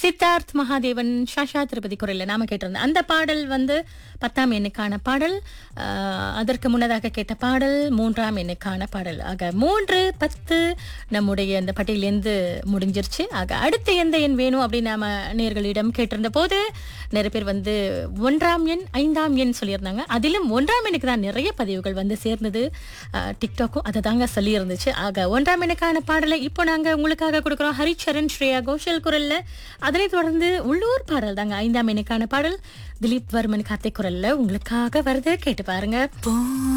சித்தார்த் மகாதேவன் ஷாஷா திருப்பதி குரல்ல நாம கேட்டிருந்தோம் அந்த பாடல் வந்து பத்தாம் எண்ணுக்கான பாடல் ஆஹ், அதற்கு முன்னதாக கேட்ட பாடல் மூன்றாம் எண்ணுக்கான பாடல் ஆக மூன்று பத்து நம்முடைய அந்த பட்டியலேருந்து முடிஞ்சிருச்சு ஆக அடுத்து எந்த எண் வேணும் அப்படின்னு நாம நேர்களிடம் கேட்டிருந்த போது நிறைய பேர் வந்து ஒன்றாம் எண் ஐந்தாம் எண் சொல்லியிருந்தாங்க அதிலும் ஒன்றாம் எண்ணுக்கு தான் நிறைய பதிவுகள் வந்து சேர்ந்தது ஆஹ், டிக்டாக்கும் அதை தாங்க சொல்லி இருந்துச்சு ஆக ஒன்றாம் எண்ணுக்கான பாடலை இப்போ நாங்க உங்களுக்காக கொடுக்குறோம் ஹரிச்சரன் ஸ்ரேயா கோஷல் குரல்ல அதனைத் தொடர்ந்து உள்ளூர் பாடல் தாங்க ஐந்தாம் எண்ணுக்கான பாடல் திலீப் வர்மன் கார்த்திக் குரல்ல உங்களுக்காக வருது கேட்டு பாருங்க